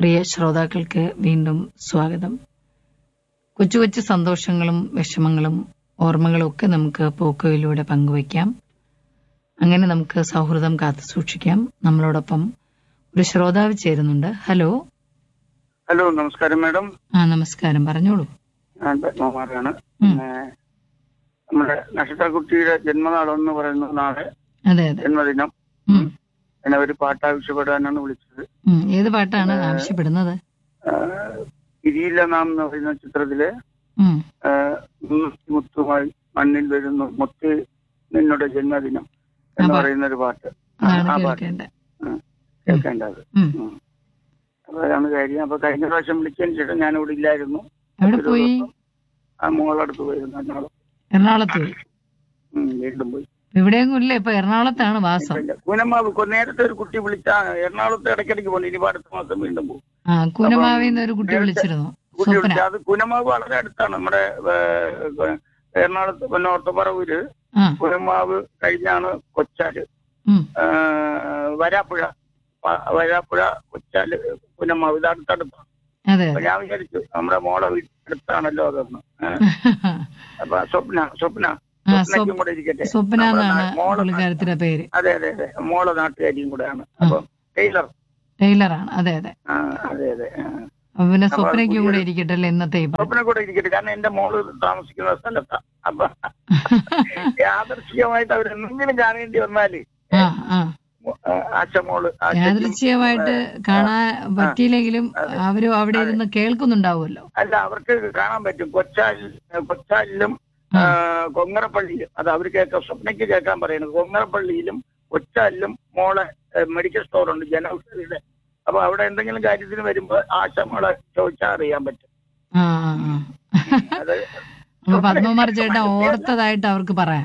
പ്രിയ ശ്രോതാക്കൾക്ക് വീണ്ടും സ്വാഗതം കൊച്ചു കൊച്ചു സന്തോഷങ്ങളും വിഷമങ്ങളും ഓർമ്മകളും ഒക്കെ നമുക്ക് പോക്കോയിലൂടെ പങ്കുവയ്ക്കാം അങ്ങനെ നമുക്ക് സൗഹൃദം കാത്തു സൂക്ഷിക്കാം നമ്മളോടൊപ്പം ഒരു ശ്രോതാവ് ചേരുന്നുണ്ട് ഹലോ ഹലോ നമസ്കാരം മാഡം ആ നമസ്കാരം പറഞ്ഞോളൂ ഞാൻ പത്മകുമാറാണ് ഉം. പിന്നെ നമ്മുടെ നക്ഷത്രക്കുട്ടിയുടെ ജന്മനാളെന്ന് പറയുന്ന നാളെ അതെ അതെ ജന്മദിനം ഉം, എന്നെ ഒരു പാട്ട് ആവശ്യപ്പെടാനാണ് വിളിച്ചത് ഉം. ഏത് പാട്ടാണ് ആവശ്യപ്പെടുന്നത് ആഹ് ഇരിയില്ല നാം എന്ന് പറയുന്ന ചിത്രത്തിലെ ഉം, ആഹ് മുന്നൂറ്റി മുത്തുമായി മണ്ണിൽ വരുന്നു മുത്ത് നിന്നുടെ ജന്മദിനം എന്ന് ആ പാ- പറയുന്ന ഒരു പാട്ട് ആ, അതാണ് ആ പാട്ട് കേൾക്കേണ്ടത് ഉം. കേൾക്കേണ്ടത് ഉം. ഉം. അപ്പൊ അതാണ് കാര്യം അപ്പൊ കഴിഞ്ഞ പ്രാവശ്യം വിളിച്ചതിന് ശേഷം ഞാൻ ഇവിടെ ഇല്ലായിരുന്നു എവിടെ ഒരു പോയി ദിവസം ആ മോളടുത്ത് പോയിരുന്നു എറണാകുളം എറണാകുളത്ത് പോയി ഉം, വീണ്ടും പോയി ഇവിടെയൊന്നും ഇല്ല ഇപ്പൊ എറണാകുളത്താണ് വാസം ഇല്ല. കൂനമ്മാവ് കൊ- നേരത്തെ ഒരു കുട്ടി വിളിച്ച എറണാകുളത്ത് ഇടയ്ക്കിടയ്ക്ക് പോകുന്നു ഇനി അടുത്ത മാസം വീണ്ടും പോകും ആ കൂനമാവിന്ന് ഒരു കുട്ടി വിളിച്ചിരുന്നു കുട്ടി സ്വപ്ന വിളിച്ച അത് കുനമാവ് വളരെ അടുത്താണ് നമ്മുടെ ഏ, എറണാകുളത്ത് നോർത്തപ്പറവൂര് ആ കുനമാവ് കഴിഞ്ഞാണ് കൊച്ചാല് ഉം ഏ, വരാപ്പുഴ വ- വരാപ്പുഴ കൊച്ചാല് കുനമാവ് ഇത് അടുത്തടുത്താണ് അതെ അപ്പൊ അതെ ഞാൻ വിചാരിച്ചു നമ്മുടെ മോളെ വീട്ടിനടുത്താണല്ലോ അതൊന്ന് ഏ, അപ്പൊ സ്വപ്ന സ്വപ്ന ആ സ്വപ്നയ്ക്കും സ്വപ്- കൂടെ ഇരിക്കട്ടെ സ്വപ്ന നമ്മുടെ എന്നാണ് നാ- മോളെ പുള്ളിക്കാരത്തിന്റെ പേര് അതെ അതെ അതെ മോളെ നാട്ടുകാരിയും കൂടെയാണ് അപ്പൊ ടൈലർ ടൈലറാണ് അതെ അതെ ആ, അതെ അതെ ആ. അപ്പൊ പിന്നെ അപ്പൊ സ്വപ്നയ്ക്കും കൂടെ പുതിയൊരു- ഇരിക്കട്ടെ അല്ലേ ഇന്നത്തെ ഈ പാട്ട് സ്വപ്നം കൂടെ ഇരിക്കട്ടെ കാരണം എന്റെ മോള് താമസിക്കുന്ന സ്ഥലത്താ അപ്പൊ യാദർശികമായിട്ട് അവർ എന്തെങ്കിലും കാണേണ്ടി വന്നാല് ആ ആ ആ, ആശ മോള് ആശയ്ക്കും, യാദൃച്ഛികമായിട്ട് കാണാൻ പറ്റിയില്ലെങ്കിലും അവരും അവിടെ ഇരുന്ന് കേൾക്കുന്നുണ്ടാവുമല്ലോ അല്ല അവർക്ക് കാണാൻ പറ്റും കൊച്ചാലിൽ കൊച്ചാലിലും ആ, കൊങ്ങറപ്പള്ളിയിലും അത് അവർ കേൾക്കാം സ്വപ്നയ്ക്ക് കേൾക്കാൻ പറയുന്നത് കൊങ്ങറപ്പള്ളിയിലും കൊച്ചാലിലും മോളെ ഏ, മെഡിക്കൽ സ്റ്റോർ ഉണ്ട് ജനൌഷധിയുടെ അപ്പൊ അവിടെ എന്തെങ്കിലും കാര്യത്തിന് വരുമ്പോ ആശ മോളെ ചോദിച്ചാൽ അറിയാൻ പറ്റും ആ ആ, ആ. അത് അപ്പൊ പത്മകുമാർ ചേട്ടൻ ഓർത്തതായിട്ട് അവർക്ക് പറയാം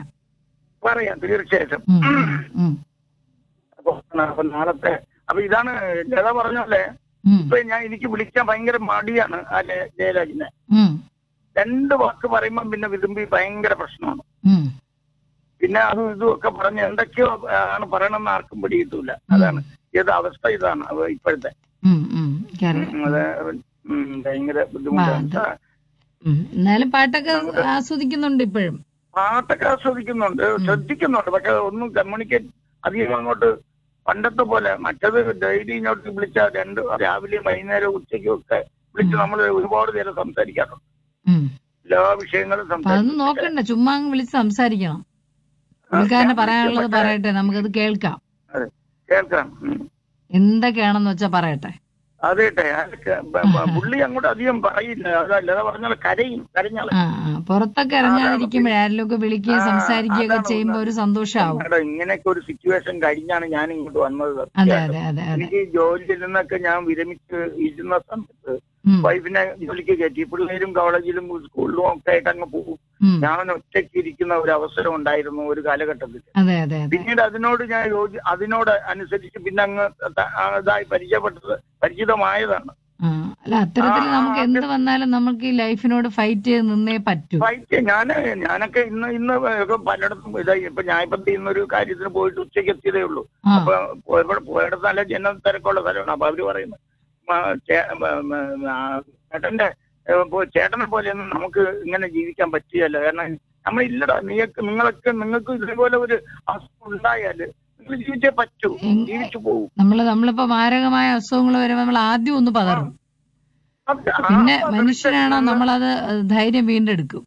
പറയാം തീർച്ചയായിട്ടും ഉം, ഉം, ഉം, അപ്പൊ അപ്പൊ നാളത്തെ അപ്പൊ ഇതാണ് ലത പറഞ്ഞല്ലേ ഉം, ഇപ്പൊ ഞാൻ എനിക്ക് വിളിക്കാൻ ഭയങ്കര മടിയാണ് ആ ലേ- ജയരാജിനെ ഉം, രണ്ട് വാക്ക് പറയുമ്പോ പിന്നെ വിതുമ്പി ഭയങ്കര പ്രശ്നമാണ് ഉം. പിന്നെ അതും ഇതും ഒക്കെ പറഞ്ഞ് എന്തൊക്കെയോ ആണ് പറയണമെന്ന് ആർക്കും പിടികിട്ടൂല അതാണ് ഏത് അവസ്ഥ ഇതാണ് അത് ഇപ്പോഴത്തെ ഉം, ഉം. എനിക്കറിയാം. ഉം, അത് ഉം, ഭയങ്കര ബുദ്ധിമുട്ടാണ് ആ, ഉം. എന്നാലും പാട്ടൊക്കെ ആസ്വദിക്കുന്നുണ്ട് ഇപ്പോഴും പാട്ടൊക്കെ ആസ്വദിക്കുന്നുണ്ട് ശ്രദ്ധിക്കുന്നുണ്ട് പക്ഷെ ഒന്നും കമ്മ്യൂണിക്കേറ്റ് അധികം അങ്ങോട്ട് പണ്ടത്തെ പോലെ മറ്റത് ഡെയിലി ഇങ്ങോട്ട് വിളിച്ചാൽ രണ്ട് രാവിലെയും വൈകുന്നേരവും ഉച്ചയ്ക്കും ഒക്കെ വിളിച്ച് നമ്മൾ ഒരുപാട് നേരം സംസാരിക്കാറുണ്ട് ഉം. എല്ലാ വിഷയങ്ങളും അപ്പൊ അതൊന്നും സംസാരിക്കും നോക്കണ്ട ചുമ്മാ അങ്ങ് വിളിച്ച് സംസാരിക്കണം പുള്ളിക്കാരന് പറയാനുള്ളത് പറയട്ടെ നമുക്കത് കേൾക്കാം അതെ കേൾക്കാം ഉം. എന്തൊക്കെയാണെന്ന് വെച്ചാ പറയട്ടെ അതേട്ടെ അതൊക്കെ ബ- ബ- പുള്ളി അങ്ങോട്ട് അധികം പറയില്ല അതല്ലാതെ പറഞ്ഞാൽ കരയും കരഞ്ഞാൽ ആ ആ. പുറത്തൊക്കെ ഇറങ്ങാതിരിക്കുമ്പോഴേ ആരെങ്കിലുമൊക്കെ വിളിക്കുകയും ആ, സംസാരിക്കുകയൊക്കെ അതാണ് ചെയ്യുമ്പോ ഒരു സന്തോഷാവും മേഡം ഇങ്ങനെയൊക്കെ ഒരു സിറ്റുവേഷൻ കഴിഞ്ഞാണ് ഞാൻ ഇങ്ങോട്ട് വന്നത് അതെ സത്യമായിട്ടും. അതെ അതെ അതെ എനിക്ക് ജോലിയിൽ നിന്നൊക്കെ ഞാൻ വിരമിച്ച് ഇരുന്ന സമയത്ത് ഉം, വൈഫിനെ ജോലിക്ക് കയറ്റി പിള്ളേരും കോളേജിലും സ്കൂളിലും ഒക്കെ ആയിട്ട് അങ്ങ് പോകും ഉം. ഞാൻ ഒറ്റയ്ക്ക് ഇരിക്കുന്ന ഒരു അവസരം ഉണ്ടായിരുന്നു ഒരു കാലഘട്ടത്തിൽ അതെ അതെ അതെ പിന്നീട് അതിനോട് ഞാൻ യോജി അതിനോട് അനുസരിച്ച് പിന്നെ അങ്ങ് ത- ആ ഇതായി പരിചയപ്പെട്ടത് പരിചിതമായതാണ് ആ അല്ല അത്തരത്തിൽ ആ, നമുക്ക് ആ, എന്ത് വന്നാലും നമുക്ക് ഈ ലൈഫിനോട് ഫൈറ്റ് ചെയ്ത് നിന്നേ പറ്റൂ ഫൈറ്റ് ഞാൻ ഞാനൊക്കെ ഇന്ന് ഇന്ന് ഒക്കെ പലയിടത്തും ഇതായി ഇപ്പൊ ഞാൻ ഇപ്പൊ ഇന്നൊരു കാര്യത്തിന് പോയിട്ട് ഉച്ചയ്ക്ക് എത്തിയതേ ഉള്ളൂ ആ അപ്പൊ പോയപ്പോൾ പോയിടത്ത് നല്ല ജന തിരക്കുള്ള സ്ഥലമാണ് അപ്പൊ അവര് പറയുന്നു "ആ, ചേ- മ, മ, ആ, ചേട്ടന്റെ ഏ, പോ- ചേട്ടനെ പോലെയൊന്നും നമുക്ക് ഇങ്ങനെ ജീവിക്കാൻ പറ്റുകയല്ല കാരണം നമ്മൾ ഇല്ലടാ നീയൊക്കെ നിങ്ങളൊക്കെ നിങ്ങൾക്ക് ഇതേപോലെ ഒരു അസുഖം ഉണ്ടായാല് നിങ്ങൾ ജീവിച്ചേ പറ്റൂ എങ്- ജീവിച്ചു പോകും നമ്മള് നമ്മളിപ്പോ മാരകമായ അസുഖങ്ങൾ വരുമ്പോ നമ്മൾ ആദ്യം ഒന്ന് പതറും അത് ആ പിന്നെ പതറിച്ചയിൽ മനുഷ്യനാണോ നിന്ന് നമ്മളത് ധൈര്യം വീണ്ടെടുക്കും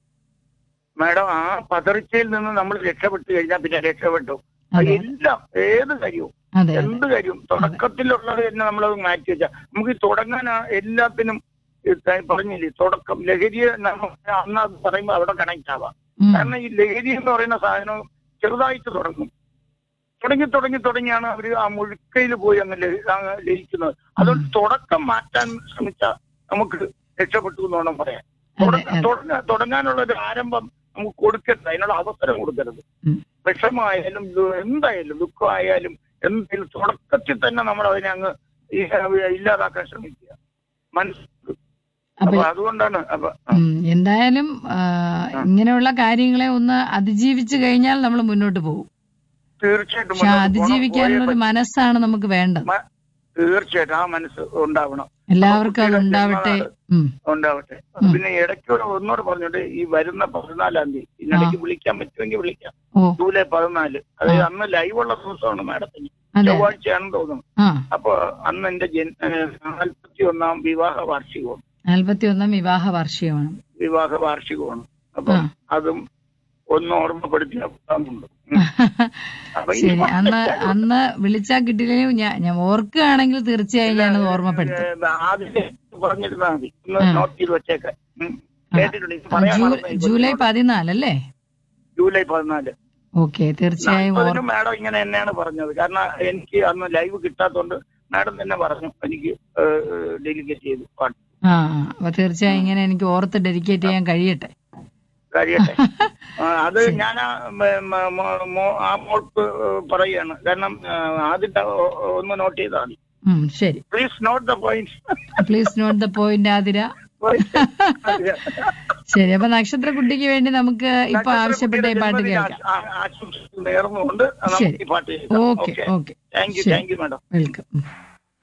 മാഡം ആ പതറിച്ചയിൽ നിന്ന് നമ്മൾ രക്ഷപ്പെട്ടു കഴിഞ്ഞാൽ പിന്നെ രക്ഷപ്പെട്ടു അതെ എല്ലാം ഏത് കാര്യവും അതെ അതെ എന്ത് കാര്യവും തുടക്കത്തിലുള്ളത് തന്നെ നമ്മളത് മാറ്റി വെച്ചാൽ നമുക്ക് ഈ തുടങ്ങാൻ ആ എല്ലാത്തിനും ഈ ത- പറഞ്ഞില്ലേ തുടക്കം ലഹരിയെ നമ്മൾ അന്ന് അത് പറയുമ്പോൾ അവിടെ കണക്ട് ആവാം ഉം, കാരണം ഈ ലഹരി എന്ന് പറയുന്ന സാധനം ചെറുതായിട്ട് തുടങ്ങും തുടങ്ങി തുടങ്ങി തുടങ്ങിയാണ് അവർ ആ മുഴുക്കയിൽ പോയി അങ്ങ് ലഹി- അങ്ങ് ലയിക്കുന്നത് അതുകൊണ്ട് തുടക്കം മാറ്റാൻ ശ്രമിച്ചാൽ നമുക്ക് രക്ഷപ്പെട്ടു എന്ന് വേണം പറയാൻ അതെ തുടങ്ങ- അതെ തുടങ്ങ- തുടങ്ങാനുള്ള ഒരു ആരംഭം നമുക്ക് കൊടുക്കരുത് അതിനുള്ള അവസരം കൊടുക്കരുത് ഉം. വിഷമായാലും ദു- എന്തായാലും ദുഃഖമായാലും എന്തായാലും തുടക്കത്തിൽ തന്നെ നമ്മൾ അതിനെ അങ്ങ് ഈ- ഇല്ലാതാക്കാൻ ശ്രമിക്കുക മനസ്സിലാക്കും അപ്പൊ അപ്പൊ അതുകൊണ്ടാണ് അപ്പൊ ആ, ഉം, എന്തായാലും ആ, ഇങ്ങനെയുള്ള കാര്യങ്ങളെ ഒന്ന് അതിജീവിച്ചു കഴിഞ്ഞാൽ നമ്മൾ മുന്നോട്ട് പോകും തീർച്ചയായിട്ടും പക്ഷെ മുന്നോട്ട് പോണം. അതിജീവിക്കാനുള്ള ഒരു പോയേ മനസ്സാണ് നമുക്ക് വേണ്ടത് മ- തീർച്ചയായിട്ടും ആ മനസ്സ് ഉണ്ടാവണം എല്ലാവർക്കും അത് ഉണ്ടാവട്ടെ ഉം. ഉണ്ടാവട്ടെ പിന്നെ ഇടയ്ക്കൂടെ ഒന്നോട് പറഞ്ഞോട്ട് ഈ വരുന്ന പതിനാലാം തീയതി ഇതിനിടയ്ക്ക് വിളിക്കാൻ പറ്റുമെങ്കിൽ വിളിക്കാം ഓ ജൂലൈ പതിനാല് അത് അന്ന് ലൈവുള്ള ദിവസമാണ് മാഡത്തിന് അതെ ചൊവ്വാഴ്ചയാണെന്ന് തോന്നുന്നു ആ അപ്പൊ അന്ന് എന്റെ ജൻ നാൽപ്പത്തി ഒന്നാം വിവാഹ വാർഷികമാണ് നാൽപ്പത്തി ഒന്നാം വിവാഹ വാർഷികമാണ് വിവാഹ വാർഷികമാണ് അപ്പൊ ആ. അതും ഒന്ന് ഓർമ്മപ്പെടുത്തി ഉണ്ട് അപ്പൊ ഈ ശരി അന്ന് അന്ന് വിളിച്ചാ കിട്ടിയില്ലെങ്കിൽ ഞാൻ ഞാൻ ഓർക്കുകയാണെങ്കിൽ തീർച്ചയായും ഞാനത് ഓർമ്മപ്പെടുത്തും ഏ, ആദ്യം പറഞ്ഞിരുന്നാ മതി ഒന്ന് ആ. നോട്ട് ചെയ്ത് വെച്ചേക്കെ ഉം. ആ. കേട്ടിട്ടുണ്ട് ഇത് പറയാൻ ജൂ- മറന്നു പോയി. ജൂലൈ പതിനാലല്ലേ ജൂലൈ പതിനാല് ഓക്കെ തീർച്ചയായും ഓർ അതിന് മാഡം ഇങ്ങനെ തന്നെയാണ് പറഞ്ഞത് കാരണം എനിക്ക് അന്ന് ലൈവ് കിട്ടാത്തോണ്ട് മാഡം തന്നെ പറഞ്ഞു എനിക്ക് ഡെലിഗേറ്റ് ചെയ്തു പാട്ട് ആ ആ. അപ്പൊ തീർച്ചയായും ഇങ്ങനെ എനിക്ക് ഓർത്ത് ഡെഡിക്കേറ്റ് ചെയ്യാൻ കഴിയട്ടെ കഴിയട്ടെ ആ, അത് ഞാൻ ആ മ- മ- മോ- മോ- ആ മോൾക്ക് പറയുകയാണ് കാരണം ആ, ആദ്യത്തെ ഒ- ഒന്ന് നോട്ട് ചെയ്താൽ മതി ഉം ശരി please note the point please note the point Athira ശരി അപ്പൊ നക്ഷത്ര കുട്ടിക്ക് വേണ്ടി നമുക്ക് ഇപ്പൊ ആവശ്യപ്പെട്ട ഈ പാട്ട് കേൾക്കാം ആശംസ നേർന്നുകൊണ്ട് നമുക്ക് ശരി. ഈ പാട്ട് കേൾക്കാം ഓക്കെ ഓക്കെ താങ്ക് യു ശരി. Thank you madam welcome